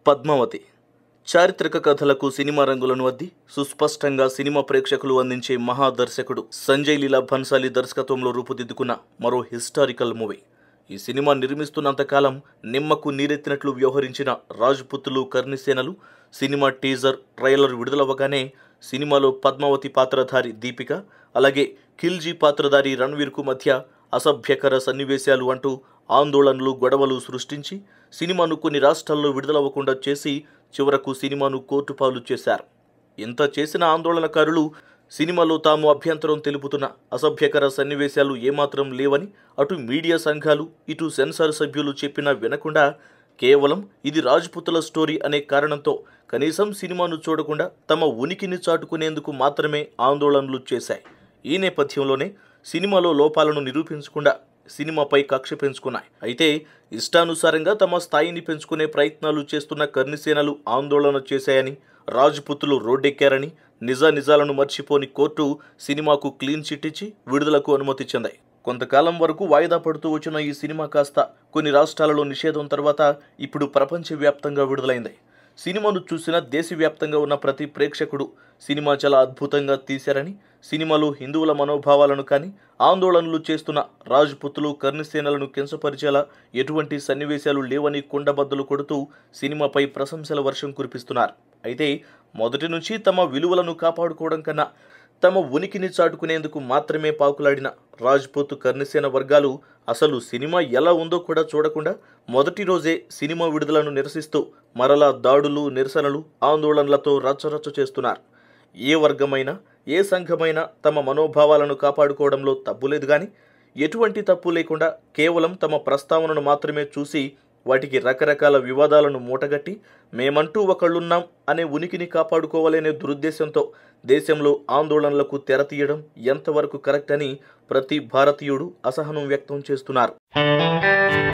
పద్మావతి చారిత్రక కథలకు సినిమా రంగులను అద్ది సుస్పష్టంగా సినిమా ప్రేక్షకులు అందించే మహాదర్శకుడు సంజయ్ లీలా భన్సాలి దర్శకత్వంలో రూపుదిద్దుకున్న మరో హిస్టారికల్ మూవీ ఈ సినిమా నిర్మిస్తున్నంతకాలం నిమ్మకు నీరెత్తినట్లు వ్యవహరించిన రాజ్పుత్తులు కర్ణిసేనలు సినిమా టీజర్ ట్రైలర్ విడుదలవ్వగానే సినిమాలో పద్మావతి పాత్రధారి దీపిక అలాగే ఖిల్జీ పాత్రధారి రణ్వీర్కు మధ్య అసభ్యకర సన్నివేశాలు అంటూ ఆందోళనలు గొడవలు సృష్టించి సినిమాను కొన్ని రాష్ట్రాల్లో విడుదలవ్వకుండా చేసి చివరకు సినిమాను కోర్టు పాలు చేశారు ఇంత చేసిన ఆందోళనకారులు సినిమాలో తాము అభ్యంతరం తెలుపుతున్న అసభ్యకర సన్నివేశాలు ఏమాత్రం లేవని అటు మీడియా సంఘాలు ఇటు సెన్సార్ సభ్యులు చెప్పినా వినకుండా కేవలం ఇది రాజ్పుతుల స్టోరీ అనే కారణంతో కనీసం సినిమాను చూడకుండా తమ ఉనికిని చాటుకునేందుకు మాత్రమే ఆందోళనలు చేశాయి ఈ నేపథ్యంలోనే సినిమాలో లోపాలను నిరూపించకుండా సినిమాపై కక్ష పెంచుకున్నాయి అయితే ఇష్టానుసారంగా తమ స్థాయిని పెంచుకునే ప్రయత్నాలు చేస్తున్న కర్ణిసేనలు ఆందోళన చేశాయని రాజ్పుతులు రోడ్డెక్కారని నిజా నిజాలను మర్చిపోని కోర్టు సినిమాకు క్లీన్ చిట్ ఇచ్చి విడుదలకు అనుమతి చెందాయి కొంతకాలం వరకు వాయిదా పడుతూ వచ్చిన ఈ సినిమా కాస్త కొన్ని రాష్ట్రాలలో నిషేధం తర్వాత ఇప్పుడు ప్రపంచవ్యాప్తంగా విడుదలైంది సినిమాను చూసిన దేశవ్యాప్తంగా ఉన్న ప్రతి ప్రేక్షకుడు సినిమా చాలా అద్భుతంగా తీశారని సినిమాలో హిందువుల మనోభావాలను కానీ ఆందోళనలు చేస్తున్న రాజ్పుతులు కర్ణిసేనలను కించపరిచేలా ఎటువంటి సన్నివేశాలు లేవని కుండబద్దలు కొడుతూ సినిమాపై ప్రశంసల వర్షం కురిపిస్తున్నారు అయితే మొదటి నుంచి తమ విలువలను కాపాడుకోవడం కన్నా తమ ఉనికిని చాటుకునేందుకు మాత్రమే పాకులాడిన రాజ్పూత్ కర్ణిసేన వర్గాలు అసలు సినిమా ఎలా ఉందో కూడా చూడకుండా మొదటి రోజే సినిమా విడుదలను నిరసిస్తూ మరలా దాడులు నిరసనలు ఆందోళనలతో రచ్చరచ్చ చేస్తున్నారు ఏ వర్గమైనా ఏ సంఘమైనా తమ మనోభావాలను కాపాడుకోవడంలో తప్పులేదు కానీ ఎటువంటి తప్పు లేకుండా కేవలం తమ ప్రస్తావనను మాత్రమే చూసి వాటికి రకరకాల వివాదాలను మూటగట్టి మేమంటూ ఒకళ్ళున్నాం అనే ఉనికిని కాపాడుకోవాలనే దురుద్దేశంతో దేశంలో ఆందోళనలకు తెరతీయడం ఎంతవరకు కరెక్ట్ అని ప్రతి భారతీయుడు అసహనం వ్యక్తం చేస్తున్నారు